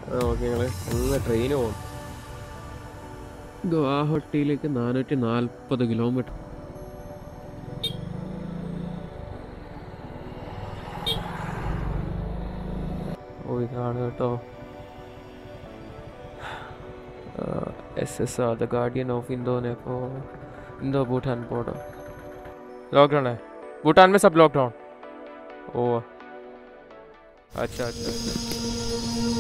Okay ഞങ്ങൾ അങ്ങ് train പോകും ഗുവാഹട്ടിയിലേക്ക് നാനൂറ്റി നാൽപ്പത് കിലോമീറ്റർ ഓ ഇതാണ് കേട്ടോ S S R the guardian of Indo Nepal Indo Bhutan border lockdown है भूटान में सब लॉकडाउन ओ अच्छा अच्छा अच्छा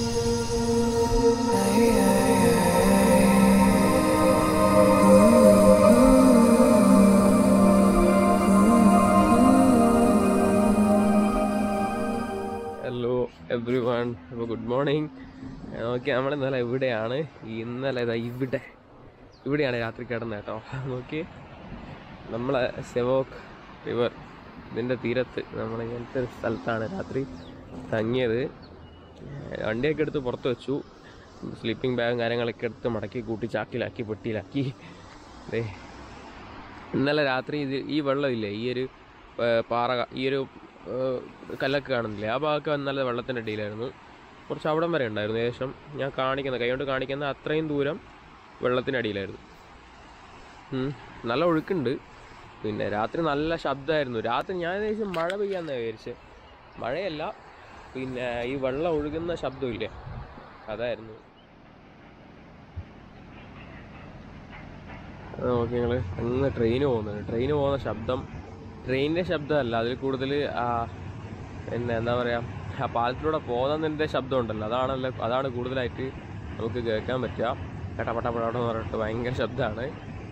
ഹലോ എവ്രി വൺ അപ്പോൾ ഗുഡ് മോർണിംഗ് ഓക്കെ നമ്മൾ ഇന്നലെ ഇവിടെയാണ് ഇന്നലെ ഇതാ ഇവിടെ ഇവിടെയാണ് രാത്രി കിടന്നത് കേട്ടോ നോക്കി നമ്മളെ സെവോക്ക് റിവർ ഇതിൻ്റെ തീരത്ത് നമ്മൾ ഇങ്ങനത്തെ ഒരു സ്ഥലത്താണ് രാത്രി തങ്ങിയത് വണ്ടിയൊക്കെ എടുത്ത് പുറത്ത് വെച്ചു സ്ലീപ്പിംഗ് ബാഗും കാര്യങ്ങളൊക്കെ എടുത്ത് മടക്കി കൂട്ടി ചാക്കിലാക്കി പെട്ടിയിലാക്കി ദേ ഇന്നലെ രാത്രി ഇത് ഈ വെള്ളമില്ലേ ഈ ഒരു ആ, പാറ ഈ ഒരു ആ, കല്ലൊക്കെ കാണുന്നില്ലേ ആ ഭാഗമൊക്കെ ഇന്നലെ വെള്ളത്തിൻ്റെ അടിയിലായിരുന്നു കുറച്ച് അവിടം വരെ ഉണ്ടായിരുന്നു ഏകദേശം ഞാൻ കാണിക്കുന്ന കൈകൊണ്ട് കാണിക്കുന്ന അത്രയും ദൂരം വെള്ളത്തിനടിയിലായിരുന്നു ഉം. നല്ല ഒഴുക്കുണ്ട് പിന്നെ രാത്രി നല്ല ശബ്ദമായിരുന്നു രാത്രി ഞാൻ ഏകദേശം മഴ പെയ്യാന്നാണ് വിചാരിച്ചത് മഴയല്ല പിന്നെ ഈ വെള്ളം ഒഴുകുന്ന ശബ്ദമില്ലേ അതായിരുന്നു ഓക്കെ ഞങ്ങൾ അങ്ങ് ട്രെയിന് പോകുന്നത് ട്രെയിന് പോകുന്ന ശബ്ദം ട്രെയിനിൻ്റെ ശബ്ദമല്ല അതിൽ കൂടുതൽ പിന്നെ എന്താ പറയുക ആ പാലത്തിലൂടെ പോകുന്നതിൻ്റെ ശബ്ദം ഉണ്ടല്ലോ അതാണല്ലോ അതാണ് കൂടുതലായിട്ട് നമുക്ക് കേൾക്കാൻ പറ്റുക ചട്ടപ്പട്ടപ്പടം എന്ന് പറഞ്ഞിട്ട് ഭയങ്കര ശബ്ദമാണ്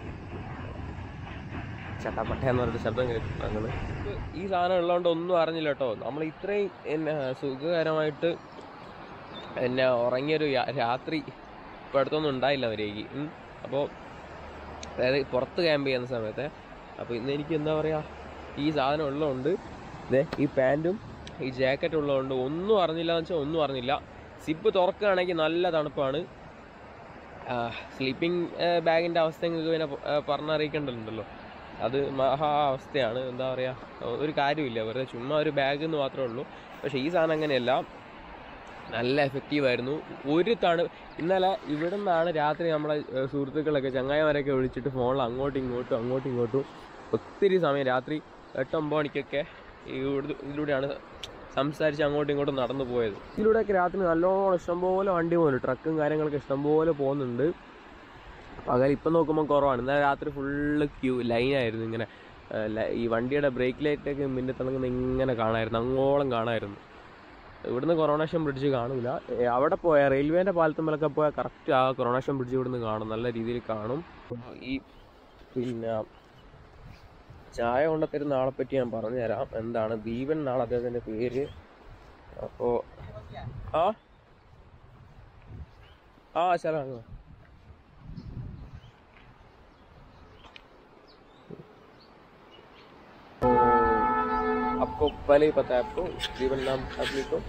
ചട്ടപ്പട്ട എന്ന് പറഞ്ഞിട്ട് ശബ്ദം കേൾക്കും ഞങ്ങൾ ഈ സാധനം ഉള്ളതുകൊണ്ട് ഒന്നും അറിഞ്ഞില്ല കേട്ടോ നമ്മൾ ഇത്രയും എന്നെ സുഖകരമായിട്ട് എന്നെ ഉറങ്ങിയൊരു യാ- രാത്രി ഇപ്പോൾ അടുത്തൊന്നും ഉണ്ടായില്ല അവരേക്ക് അപ്പോൾ അതായത് പുറത്ത് ക്യാമ്പ് ചെയ്യുന്ന സമയത്ത് അപ്പോൾ ഇന്ന് എനിക്ക് എന്താ പറയുക ഈ സാധനം ഉള്ളതുകൊണ്ട് ദേ ഈ പാൻറ്റും ഈ ജാക്കറ്റ് ഉള്ളതുകൊണ്ട് ഒന്നും അറിഞ്ഞില്ല എന്ന് വെച്ചാൽ ഒന്നും അറിഞ്ഞില്ല സിപ്പ് തുറക്കുകയാണെങ്കിൽ നല്ല തണുപ്പാണ് സ്ലീപ്പിംഗ് ബാഗിൻ്റെ അവസ്ഥ നിങ്ങൾക്ക് പിന്നെ പ- ആ, പറഞ്ഞറിയിക്കേണ്ടതുണ്ടല്ലോ അത് മഹാ അവസ്ഥയാണ് എന്താ പറയുക ഒരു കാര്യമില്ല വെറുതെ ചുമ്മാ ഒരു ബാഗ് എന്ന് മാത്രമേ ഉള്ളൂ പക്ഷേ ഈ സാധനം അങ്ങനെയല്ല നല്ല എഫക്റ്റീവായിരുന്നു ഒരു തണു ഇന്നലെ ഇവിടെ നിന്നാണ് രാത്രി നമ്മളെ ഏഹ്, സുഹൃത്തുക്കളൊക്കെ ചങ്ങായിമാരൊക്കെ വിളിച്ചിട്ട് ഫോണിൽ അങ്ങോട്ടും ഇങ്ങോട്ടും അങ്ങോട്ടും ഇങ്ങോട്ടും ഒത്തിരി സമയം രാത്രി എട്ടൊമ്പത് മണിക്കൊക്കെ ഈ ഇവിടുത്തെ ഇതിലൂടെയാണ് സംസാരിച്ച് അങ്ങോട്ടും ഇങ്ങോട്ടും നടന്നു പോയത് ഇതിലൂടെയൊക്കെ രാത്രി നല്ലോണം ഇഷ്ടംപോലെ വണ്ടി പോകുന്നുണ്ട് ട്രക്കും കാര്യങ്ങളൊക്കെ ഇഷ്ടംപോലെ പോകുന്നുണ്ട് പകൽ ഇപ്പം നോക്കുമ്പോൾ കുറവാണ് ഇന്നലെ രാത്രി ഫുള്ള് ക്യൂ ലൈനായിരുന്നു ഇങ്ങനെ ഏഹ്, ല- ഈ വണ്ടിയുടെ ബ്രേക്ക് ലൈറ്റൊക്കെ മിന്നി തിളങ്ങുന്ന ഇങ്ങനെ കാണാമായിരുന്നു അങ്ങോളം കാണാമായിരുന്നു ഇവിടുന്ന് കൊറോണേഷൻ ബ്രിഡ്ജ് കാണൂല ഏ, അവിടെ പോയാൽ റെയിൽവേൻ്റെ പാലത്തുമ്മലൊക്കെ പോയാൽ കറക്റ്റ് ആ കൊറോണേഷൻ ബ്രിഡ്ജ് ഇവിടുന്ന് കാണും നല്ല രീതിയിൽ കാണും ഈ പിന്നെ ചായ കൊണ്ട തരുന്ന ആളെ പറ്റി ഞാൻ പറഞ്ഞുതരാം എന്താണ് ദീപൻ എന്നാണ് അദ്ദേഹത്തിൻ്റെ പേര് അപ്പോൾ ആ ആ ശരാണ് आपको पहले ही पता है आपको जीवन नाम आदमी को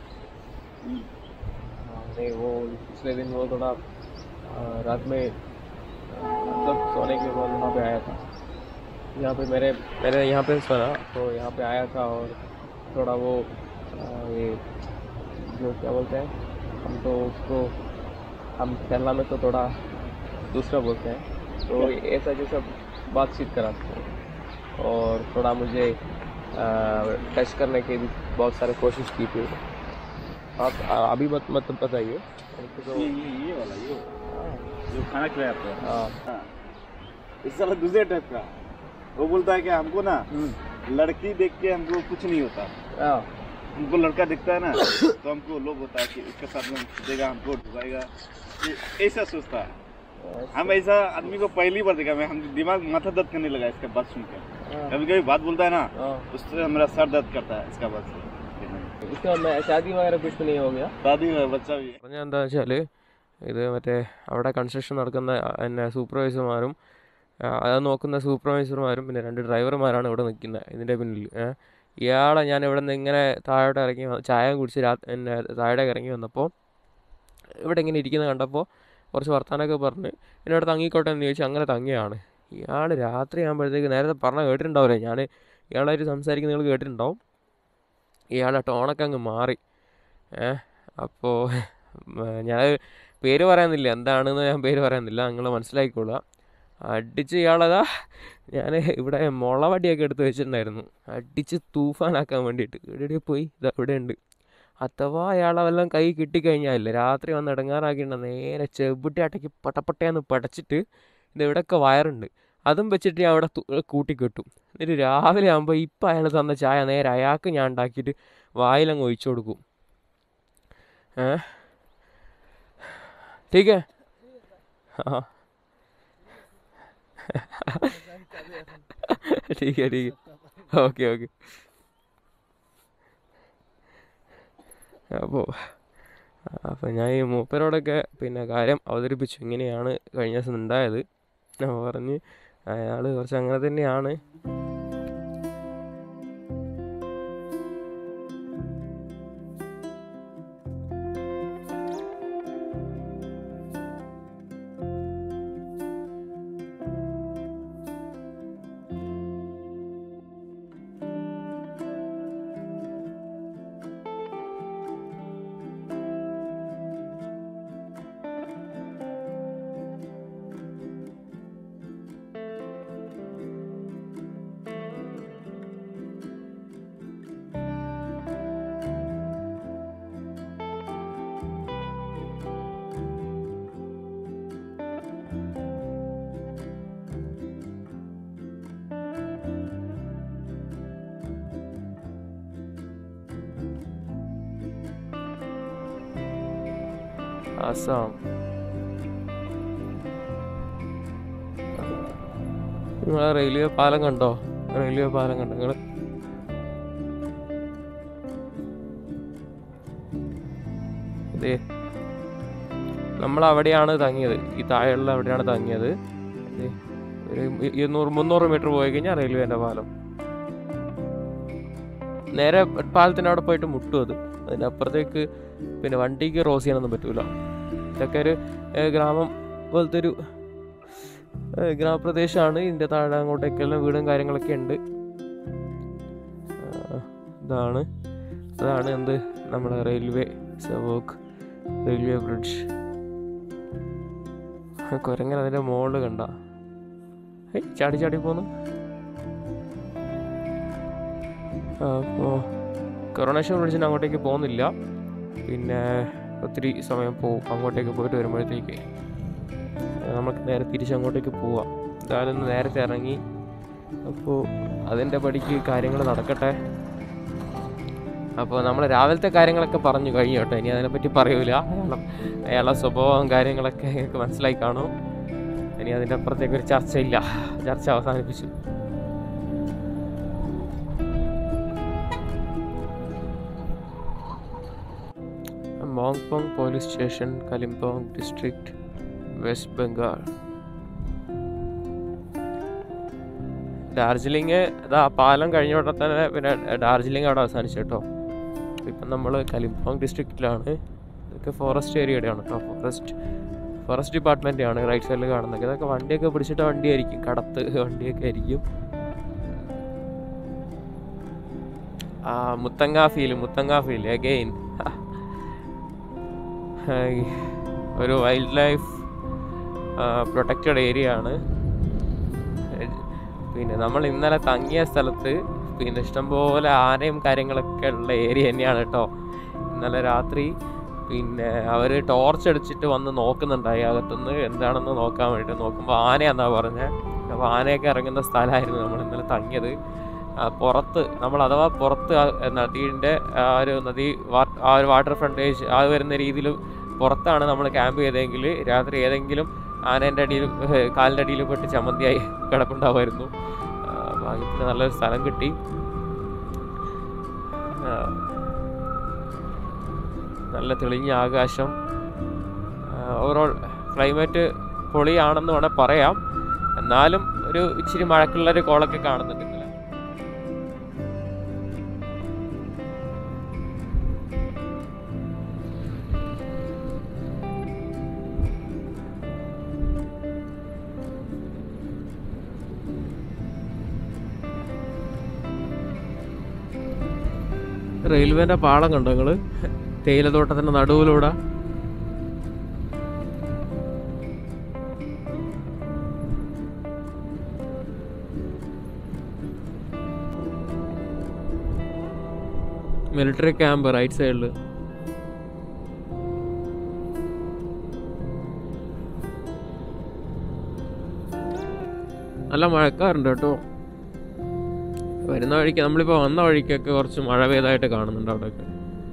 हाँ, नहीं वो पिछले दिन वो थोड़ा आ, रात में आ, मतलब सोने के बाद वहाँ पे आया था यहाँ पे मेरे मेरे यहाँ पे सोना तो यहाँ पे आया था और थोड़ा वो आ, ये जो क्या बोलते हैं हम तो उसको हम केरला में तो थोड़ा दूसरा बोलते हैं तो ऐसा जैसा बातचीत कराते हैं और थोड़ा मुझे टच करने की भी बहुत सारे कोशिश की थी आप आ, अभी मत मत बताइए हमको तो ये ये ये वाला ये जो खाना खिलाया आपको हाँ हाँ इस साला दूसरे टाइप का वो बोलता है कि हमको ना लड़की देख के हमको कुछ नहीं होता हाँ हमको लड़का दिखता है ना तो हमको लोग होता है कि इसके साथ में देगा हमको डुबाएगा ये ऐसा सोचता है हम ऐसा आदमी को पहली बार देखा मैं हम दिमाग माथा दर्द करने लगा इसका बात सुन के कभी कभी बात बोलता है ना हाँ उससे मेरा सर दर्द करता है इसका बात से इसका मैं शादी वगैरह कुछ तो नहीं हो गया शादी में बच्चा भी है പറഞ്ഞാൽ എന്താ വെച്ചാൽ ഇത് മറ്റേ അവിടെ കൺസ്ട്രക്ഷൻ നടക്കുന്ന പിന്നെ സൂപ്പർവൈസർമാരും ആ, അത് നോക്കുന്ന സൂപ്പർവൈസർമാരും പിന്നെ രണ്ട് ഡ്രൈവർമാരാണ് ഇവിടെ നിൽക്കുന്നത് ഇതിൻ്റെ പിന്നിൽ ഏ. ഇയാളെ ഞാൻ ഇവിടെ നിന്ന് ഇങ്ങനെ താഴോട്ട് ഇറങ്ങി വ- ചായ കുടിച്ച് രാ പിന്നെ താഴെ ഇറങ്ങി വന്നപ്പോൾ ഇവിടെ ഇങ്ങനെ ഇരിക്കുന്നത് കണ്ടപ്പോൾ കുറച്ച് വർത്താനമൊക്കെ പറഞ്ഞ് എന്നോട് തങ്ങിക്കോട്ടെ എന്ന് ചോദിച്ചു അങ്ങനെ തങ്ങിയാണ് ഇയാൾ രാത്രി ആകുമ്പോഴത്തേക്ക് നേരത്തെ പറഞ്ഞ കേട്ടിട്ടുണ്ടാവില്ലേ ഞാൻ ഇയാളായിട്ട് സംസാരിക്കുന്ന നിങ്ങൾ കേട്ടിട്ടുണ്ടാവും ഇയാളുടെ ടോണൊക്കെ അങ്ങ് മാറി ഏ അപ്പോൾ ഞാൻ പേര് പറയുന്നില്ല എന്താണെന്ന് ഞാൻ പേര് പറയുന്നില്ല നിങ്ങൾ മനസ്സിലാക്കിക്കൊള്ളുക അടിച്ച് ഇയാളതാ ഞാൻ ഇവിടെ മുളവടിയൊക്കെ എടുത്ത് വെച്ചിട്ടുണ്ടായിരുന്നു അടിച്ച് തൂഫാനാക്കാൻ വേണ്ടിയിട്ട് ഇവിടെ പോയി ഇതാ ഇവിടെ ഉണ്ട് അഥവാ അയാളെ വല്ലതും കൈ കിട്ടിക്കഴിഞ്ഞാൽ രാത്രി വന്ന് ഇടങ്ങാറാക്കിയിട്ട് നേരെ ചെവിട്ടി അട്ടയ്ക്ക് പട്ടപ്പട്ടയെന്ന് പടച്ചിട്ട് ഇത് ഇവിടെയൊക്കെ വയറുണ്ട് അതും വെച്ചിട്ട് ഞാൻ അവിടെ തു- കൂട്ടിക്കെട്ടും എന്നിട്ട് രാവിലെ ആകുമ്പോൾ ഇപ്പം അയാൾ തന്ന ചായ നേരെ അയാൾക്ക് ഞാൻ ഉണ്ടാക്കിയിട്ട് വായിലങ്ങ് ഒഴിച്ചു കൊടുക്കും ഏ ठीक है हाँ ठीक है ठीक है ഓക്കെ ഓക്കെ അപ്പോൾ അപ്പോൾ ഞാൻ ഈ മൂപ്പരോടൊക്കെ പിന്നെ കാര്യം അവതരിപ്പിച്ചു ഇങ്ങനെയാണ് കഴിഞ്ഞ ദിവസം ഉണ്ടായത് അപ്പോൾ പറഞ്ഞ് അയാൾ കുറച്ച് അങ്ങനെ തന്നെയാണ് ആസാം നിങ്ങൾ റെയിൽവേ പാലം കണ്ടോ റെയിൽവേ പാലം കണ്ടോ നിങ്ങൾ അതെ നമ്മൾ അവിടെയാണ് തങ്ങിയത് ഈ താഴെയുള്ള അവിടെയാണ് തങ്ങിയത് ദേ, ഒരു ഇരുന്നൂറ് മുന്നൂറ് മീറ്റർ പോയി കഴിഞ്ഞാൽ റെയിൽവേൻ്റെ പാലം നേരെ പാലത്തിൻ്റെ അവിടെ പോയിട്ട് മുട്ടും അത് അതിൻ്റെ അപ്പുറത്തേക്ക് പിന്നെ വണ്ടിക്ക് ക്രോസ് ചെയ്യാനൊന്നും പറ്റൂല ഇതൊക്കെ ഒരു ഏഹ്, ഗ്രാമം പോലത്തെ ഒരു ഏഹ്, ഗ്രാമപ്രദേശമാണ് ഇതിൻ്റെ താഴെ അങ്ങോട്ടേക്കെല്ലാം വീടും കാര്യങ്ങളൊക്കെ ഉണ്ട് ആ, ഇതാണ് അതാണ് എന്ത് നമ്മുടെ റെയിൽവേ സവോക്ക് റെയിൽവേ ബ്രിഡ്ജ് കുരങ്ങൻ അതിൻ്റെ മുകളിൽ കണ്ട ഏയ് ചാടി ചാടി പോന്നു അപ്പോൾ കൊറോണേഷൻ ബ്രിഡ്ജിന് അങ്ങോട്ടേക്ക് പോകുന്നില്ല പിന്നെ ഒത്തിരി സമയം പോവും അങ്ങോട്ടേക്ക് പോയിട്ട് വരുമ്പോഴത്തേക്ക് നമുക്ക് നേരെ തിരിച്ച് അങ്ങോട്ടേക്ക് പോവാം എന്തായാലും ഒന്ന് നേരത്തെ ഇറങ്ങി അപ്പോൾ അതിൻ്റെ പടിക്ക് കാര്യങ്ങൾ നടക്കട്ടെ അപ്പോൾ നമ്മൾ രാവിലത്തെ കാര്യങ്ങളൊക്കെ പറഞ്ഞു കഴിഞ്ഞു കേട്ടോ ഇനി അതിനെപ്പറ്റി പറയൂല അയാളെ അയാളുടെ സ്വഭാവം കാര്യങ്ങളൊക്കെ നിങ്ങൾക്ക് മനസ്സിലായി കാണും ഇനി അതിൻ്റെ അപ്പുറത്തേക്ക് ഒരു ചർച്ചയില്ല ചർച്ച അവസാനിപ്പിച്ചു Mongpong police station Kalimpong district West Bengal Darjeeling ഇതാ പാലം കഴിഞ്ഞ ഉടനെ തന്നെ പിന്നെ ഡാർജിലിംഗ് അവിടെ അവസാനിച്ചു കേട്ടോ ഇപ്പം നമ്മൾ കലിമ്പോങ് ഡിസ്ട്രിക്റ്റിലാണ് ഇതൊക്കെ ഫോറസ്റ്റ് ഏരിയയുടെയാണ് കേട്ടോ ഫോറസ്റ്റ് ഫോറസ്റ്റ് ഡിപ്പാർട്ട്മെൻ്റ് ആണ് റൈറ്റ് സൈഡിൽ കാണുന്നത് ഇതൊക്കെ വണ്ടിയൊക്കെ പിടിച്ചിട്ട വണ്ടിയായിരിക്കും കടത്ത് വണ്ടിയൊക്കെ ആയിരിക്കും ആ Muthanga feel Muthanga feel again ഒരു വൈൽഡ് ലൈഫ് പ്രൊട്ടക്റ്റഡ് ഏരിയ ആണ് പിന്നെ നമ്മൾ ഇന്നലെ തങ്ങിയ സ്ഥലത്ത് പിന്നെ ഇഷ്ടംപോലെ ആനയും കാര്യങ്ങളൊക്കെ ഉള്ള ഏരിയ തന്നെയാണ് കേട്ടോ ഇന്നലെ രാത്രി പിന്നെ അവർ ടോർച്ച് അടിച്ചിട്ട് വന്ന് നോക്കുന്നുണ്ടായി അകത്തുനിന്ന് എന്താണെന്ന് നോക്കാൻ വേണ്ടി നോക്കുമ്പോൾ ആനയാന്നാ പറഞ്ഞത് അപ്പോൾ ആനയൊക്കെ ഇറങ്ങുന്ന സ്ഥലമായിരുന്നു നമ്മൾ ഇന്നലെ തങ്ങിയത് ആ, പുറത്ത് നമ്മൾ അഥവാ പുറത്ത് ആ നദീൻ്റെ ആ ഒരു നദി വാ- ആ ഒരു വാട്ടർ ഫ്രണ്ടേജ് ആ വരുന്ന രീതിയിൽ പുറത്താണ് നമ്മൾ ക്യാമ്പ് ചെയ്തതെങ്കിൽ രാത്രി ഏതെങ്കിലും ആനേൻ്റെ അടിയിൽ ഏഹ്, കാലിൻ്റെ അടിയിൽ പെട്ട് ചമ്മന്തിയായി കിടപ്പുണ്ടാവുമായിരുന്നു ആ, ഭാഗ്യത്തിന് നല്ലൊരു സ്ഥലം കിട്ടി ആ, നല്ല തെളിഞ്ഞ ആകാശം ഓവറോൾ ക്ലൈമറ്റ് പൊളിയാണെന്ന് വേണേൽ പറയാം എന്നാലും ഒരു ഇച്ചിരി മഴക്കുള്ളൊരു കോളൊക്കെ കാണുന്നുണ്ട് ഇന്നലെ റെയിൽവേൻ്റെ പാളം കണ്ടോ നിങ്ങൾ തേയിലത്തോട്ടത്തിൻ്റെ നടുവിലൂടെ മിലിറ്ററി ക്യാമ്പ് റൈറ്റ് സൈഡിൽ നല്ല മഴക്കാറുണ്ട് കേട്ടോ വരുന്ന വഴിക്ക് നമ്മളിപ്പോൾ വന്ന വഴിക്കൊക്കെ കുറച്ച് മഴ പെയ്തായിട്ട് കാണുന്നുണ്ട് അവിടെയൊക്കെ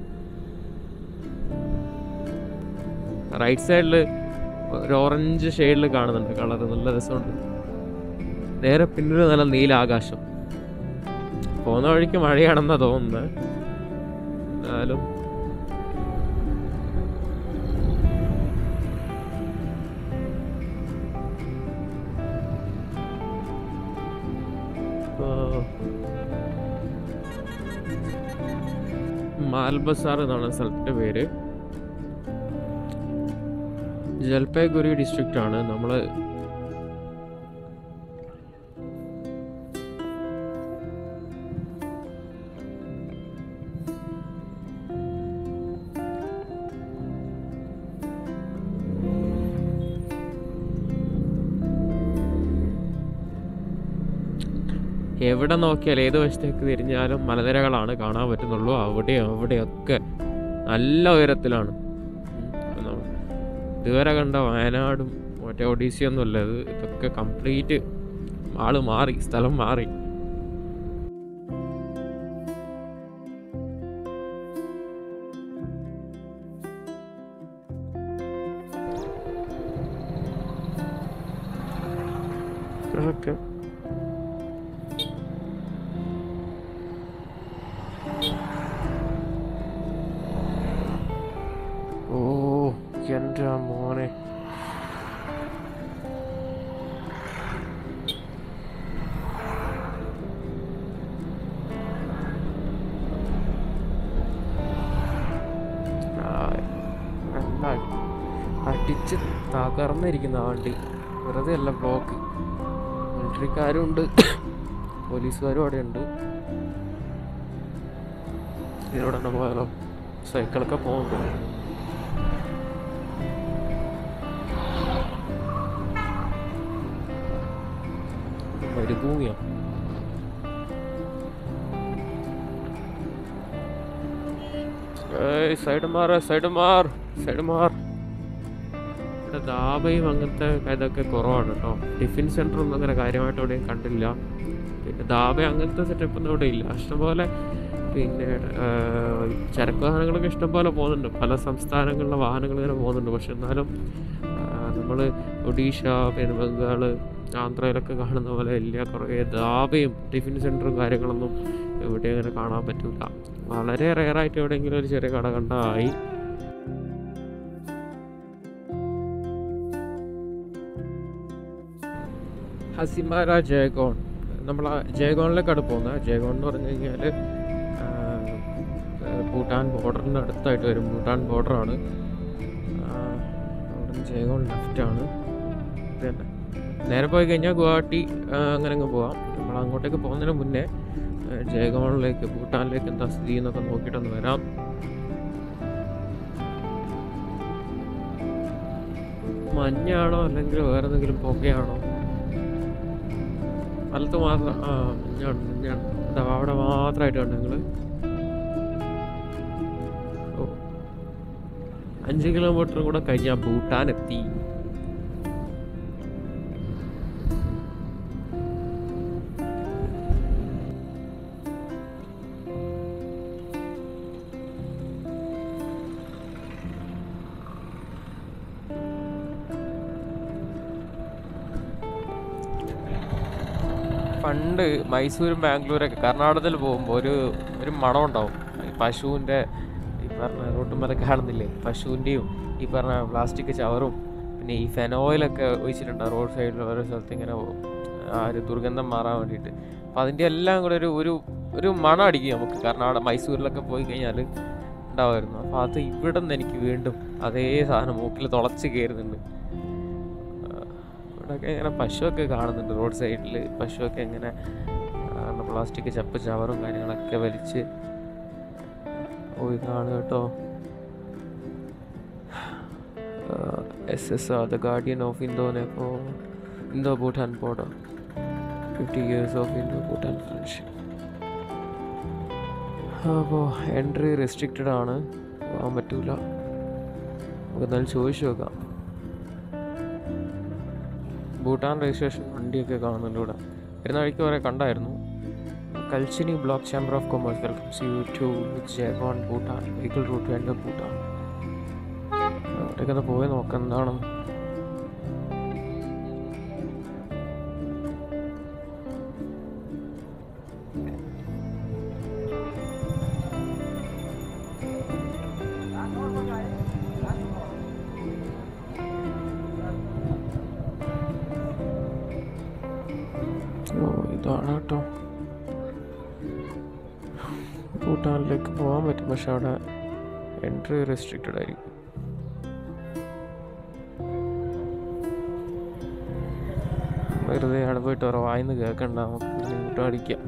റൈറ്റ് സൈഡിൽ ഒരു ഓറഞ്ച് ഷെയ്ഡിൽ കാണുന്നുണ്ട് കളർ നല്ല രസമുണ്ട് നേരെ പിന്നിൽ നല്ല നീല ആകാശം പോകുന്ന വഴിക്ക് മഴയാണെന്നാ തോന്നുന്നത് എന്നാലും മാൽബസാർ എന്നാണ് സ്ഥലത്തിൻ്റെ പേര് ജൽപൈഗുരി ഡിസ്ട്രിക്റ്റ് ആണ് നമ്മൾ എവിടെ നോക്കിയാൽ ഏത് വശത്തേക്ക് തിരിഞ്ഞാലും മലനിരകളാണ് കാണാൻ പറ്റുന്നുള്ളൂ അവിടെയും അവിടെയൊക്കെ നല്ല ഉയരത്തിലാണ് ഉം. നമ്മ- ഇതുവരെ കണ്ട വയനാടും മറ്റേ ഒഡീസിയൊന്നും അല്ല ഇത് ഇതൊക്കെ കംപ്ലീറ്റ് ആള് മാറി സ്ഥലം മാറി ഓക്കെ ഓ എൻ്റെ മോനെ ആ, നല്ല അടിച്ച് തകർന്നിരിക്കുന്ന ആ വണ്ടി വെറുതെ അല്ല ബ്ലോക്ക് മിലിറ്ററിക്കാരും ഉണ്ട് പോലീസുകാരും അവിടെ ഉണ്ട് ഇതിലൂടെ തന്നെ പോയാലോ സൈക്കിളൊക്കെ പോകുന്നുണ്ട് മരുഭൂമിയാ ഏയ് സൈഡ് മാറ് സൈഡ് മാർ സൈഡ് മാർ ഇവിടെ ദാബയും അങ്ങനത്തെ ഇതൊക്കെ കുറവാണ് കേട്ടോ ടിഫിൻ സെൻ്റർ ഒന്നും അങ്ങനെ കാര്യമായിട്ട് എവിടെയും കണ്ടില്ല പിന്നെ ദാബ അങ്ങനത്തെ സെറ്റപ്പ് ഒന്നും ഇവിടെ ഇല്ല ഇഷ്ടംപോലെ പിന്നെ ആഹ്, ചരക്ക് വാഹനങ്ങളൊക്കെ ഇഷ്ടംപോലെ പോകുന്നുണ്ട് പല സംസ്ഥാനങ്ങളിലെ വാഹനങ്ങൾ ഇങ്ങനെ പോകുന്നുണ്ട് പക്ഷെ എന്നാലും നമ്മൾ ഒഡീഷ പിന്നെ ബംഗാൾ ആന്ധ്രയിലൊക്കെ കാണുന്ന പോലെ വലിയ കുറേ ദാബയും ടിഫിൻ സെൻറ്ററും കാര്യങ്ങളൊന്നും ഇവിടെ അങ്ങനെ കാണാൻ പറ്റില്ല വളരെ റെയറായിട്ട് എവിടെയെങ്കിലും ഒരു ചെറിയ കട കണ്ടായി ഹസിമാര ജയഗോൺ നമ്മൾ ജയഗോണിലേക്കാണ് പോകുന്നത് ജയഗോൺ എന്ന് പറഞ്ഞു കഴിഞ്ഞാൽ ഭൂട്ടാൻ ബോർഡറിൻ്റെ അടുത്തായിട്ട് വരും ഭൂട്ടാൻ ബോർഡറാണ് അവിടെ നിന്ന് ജയഗോൺ ലെഫ്റ്റാണ് ഇത് തന്നെ നേരെ പോയി കഴിഞ്ഞാൽ ഗുവാഹട്ടി ആ, അങ്ങനെ അങ്ങ് പോവാം നമ്മൾ അങ്ങോട്ടേക്ക് പോകുന്നതിന് മുന്നേ ആ, ജയഗോണിലേക്ക് ഭൂട്ടാനിലേക്ക് എന്താ സ്ഥിതി എന്നൊക്കെ നോക്കിയിട്ടൊന്ന് വരാം മഞ്ഞാണോ അല്ലെങ്കിൽ വേറെ എന്തെങ്കിലും പുകയാണോ വലത്ത് മാത്രം ആ മഞ്ഞാണ് മഞ്ഞാണ് എന്താ അവിടെ മാത്രമായിട്ട് കണ്ടു നിങ്ങൾ ഓ അഞ്ച് കിലോമീറ്റർ കൂടെ കഴിഞ്ഞാൽ ഭൂട്ടാൻ എത്തി പണ്ട് മൈസൂരും ബാംഗ്ലൂരൊക്കെ കർണാടകത്തിൽ പോകുമ്പോൾ ഒരു ഒരു മണം ഉണ്ടാവും ഈ പശുവിൻ്റെ ഈ പറഞ്ഞ റോട്ടുമ്മലൊക്കെ കാണുന്നില്ലേ പശുവിൻ്റെയും ഈ പറഞ്ഞ പ്ലാസ്റ്റിക് ചവറും പിന്നെ ഈ ഫെനോയിലൊക്കെ ഒഴിച്ചിട്ടുണ്ടാവും റോഡ് സൈഡിൽ ഓരോ സ്ഥലത്ത് ഇങ്ങനെ ആ ഒരു ദുർഗന്ധം മാറാൻ വേണ്ടിയിട്ട് അപ്പോൾ അതിൻ്റെ എല്ലാം കൂടെ ഒരു ഒരു ഒരു മണം അടിക്കും നമുക്ക് കർണാടക മൈസൂരിലൊക്കെ പോയി കഴിഞ്ഞാൽ ഉണ്ടാവുമായിരുന്നു അപ്പോൾ അത് ഇവിടെ നിന്ന് എനിക്ക് വീണ്ടും അതേ സാധനം മൂക്കിൽ തുളച്ച് കയറുന്നുണ്ട് ഇവിടെയൊക്കെ ഇങ്ങനെ പശുവൊക്കെ കാണുന്നുണ്ട് റോഡ് സൈഡിൽ പശുവൊക്കെ ഇങ്ങനെ പ്ലാസ്റ്റിക് ചപ്പ് ചവറും കാര്യങ്ങളൊക്കെ വലിച്ച് ഓ ഇതാണ് കേട്ടോ S S R the guardian of Indo Nepal Indo Bhutan border fifty years of Indo Bhutan friendship അപ്പോൾ എൻട്രി റെസ്ട്രിക്റ്റഡ് ആണ് പോകാൻ പറ്റൂല നമുക്ക് എന്തായാലും ചോദിച്ചു നോക്കാം ഭൂട്ടാൻ രജിസ്ട്രേഷൻ വണ്ടിയൊക്കെ കാണുന്നുണ്ട് ഇവിടെ വരുന്ന വഴിക്ക് കുറേ കണ്ടായിരുന്നു Kalchini block chamber of commerce welcomes you to Jaigaon Bhutan vehicle route വേണ്ട ഭൂട്ടാൻ അങ്ങോട്ടേക്കൊന്ന് പോയി നോക്കാം എന്താണ് ഓ ഇതാണ് കേട്ടോ ഭൂട്ടാനിലേക്ക് പോകാൻ പറ്റും പക്ഷെ അവിടെ എൻട്രി റെസ്ട്രിക്റ്റഡ് ആയിരിക്കും വെറുതെ അവിടെ പോയിട്ട് ഓരോ വായിന്ന് കേൾക്കണ്ട നമുക്ക് ഇങ്ങോട്ട് അടിക്കാം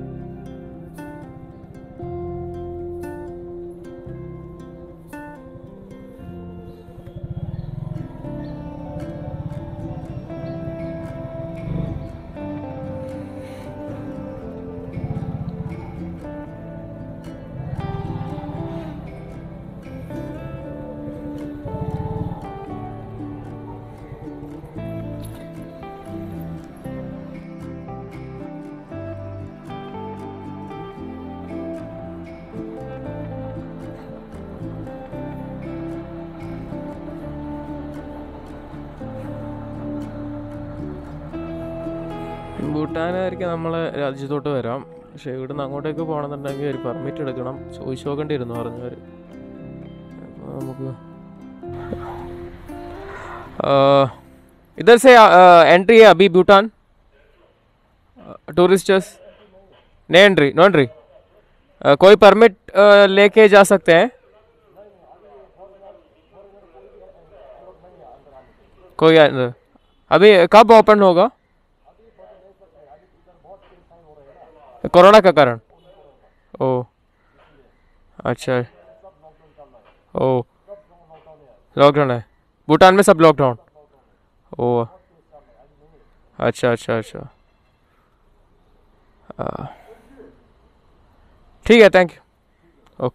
ഭൂട്ടാനായിരിക്കും നമ്മളെ രാജ്യത്തോട്ട് വരാം പക്ഷെ ഇവിടുന്ന് അങ്ങോട്ടേക്ക് പോകണമെന്നുണ്ടെങ്കിൽ ഒരു പെർമിറ്റ് എടുക്കണം ചോദിച്ചു നോക്കേണ്ടി ഇരുന്നു പറഞ്ഞവർ അപ്പോൾ നമുക്ക് इधर से एंट्री है अभी भूटान टूरिस्टर्स नहीं एंट्री नो एंट्री कोई परमिट लेके जा सकते हैं कोई अंदर अभी कब ओपन होगा कोरोना का कारण ओ अच्छा ओ लॉकडाउन है भूटान में सब लॉकडाउन ओ अच्छा अच्छा अच्छा आ, ठीक है थैंक यू ओके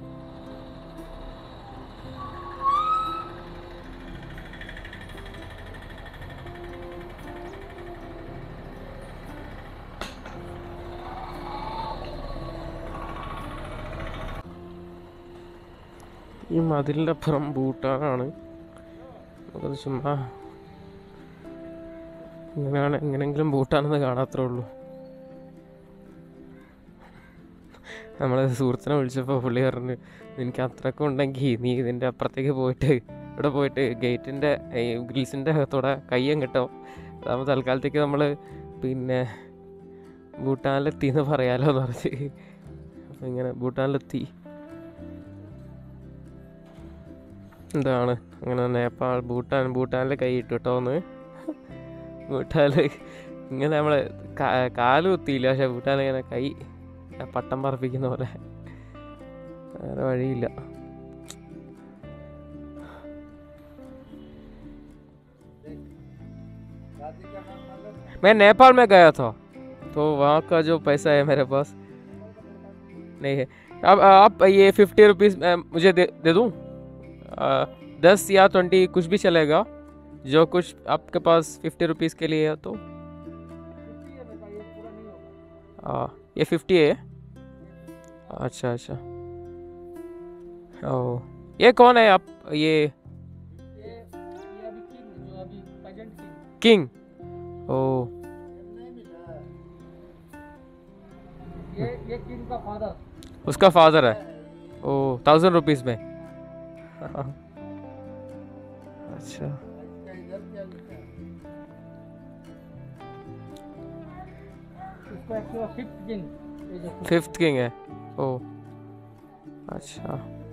ഈ മതിലിൻ്റെ അപ്പുറം ഭൂട്ടാനാണ് നമുക്കത് ചുമ്മാ ഇങ്ങനെയാണ് എങ്ങനെയെങ്കിലും ഭൂട്ടാനെന്ന് കാണാത്രേ ഉള്ളൂ നമ്മളെ സുഹൃത്തിനെ വിളിച്ചപ്പോൾ പുള്ളി പറഞ്ഞു നിനക്ക് അത്രയൊക്കെ ഉണ്ടെങ്കിൽ നീ ഇതിൻ്റെ അപ്പുറത്തേക്ക് പോയിട്ട് ഇവിടെ പോയിട്ട് ഗേറ്റിൻ്റെ ഈ ഗ്രിൽസിൻ്റെ അകത്തൂടെ കയ്യം കിട്ടോ അതാകുമ്പോൾ തൽക്കാലത്തേക്ക് നമ്മൾ പിന്നെ ഭൂട്ടാനിലെത്തി എന്ന് പറയാലോ എന്ന് പറഞ്ഞ് അപ്പം ഇങ്ങനെ ഭൂട്ടാനിലെത്തി എന്താണ് അങ്ങനെ നേപ്പാൾ ഭൂട്ടാൻ ഭൂട്ടാനിൽ കൈ ഇട്ടു കേട്ടോ ഒന്ന് ഭൂട്ടാനിൽ ഇങ്ങനെ നമ്മളെ കാ- കാല് കുത്തിയില്ല പക്ഷെ ഭൂട്ടാനിൽ ഇങ്ങനെ കൈ പട്ടം പറപ്പിക്കുന്ന പോലെ വേറെ വഴിയില്ല मैं नेपाल में गया था तो वहाँ का जो पैसा है मेरे पास नहीं है अब आप ये फिफ्टी रुपीज़ मुझे दे दे दूँ दस या ट्वेंटी कुछ भी चलेगा जो कुछ आपके पास फिफ्टी रुपीज़ के लिए है तो हाँ ये फिफ्टी है अच्छा अच्छा ओ ये कौन है आप ये ये ये अभी किंग जो अभी प्रेजेंट किंग किंग ओ ये ये किंग का फादर उसका फादर है ओ थाउजेंड रुपीज़ में अच्छा इसका एक्चुअली फिफ्थ किंग ये जो फिफ्थ किंग है ओ अच्छा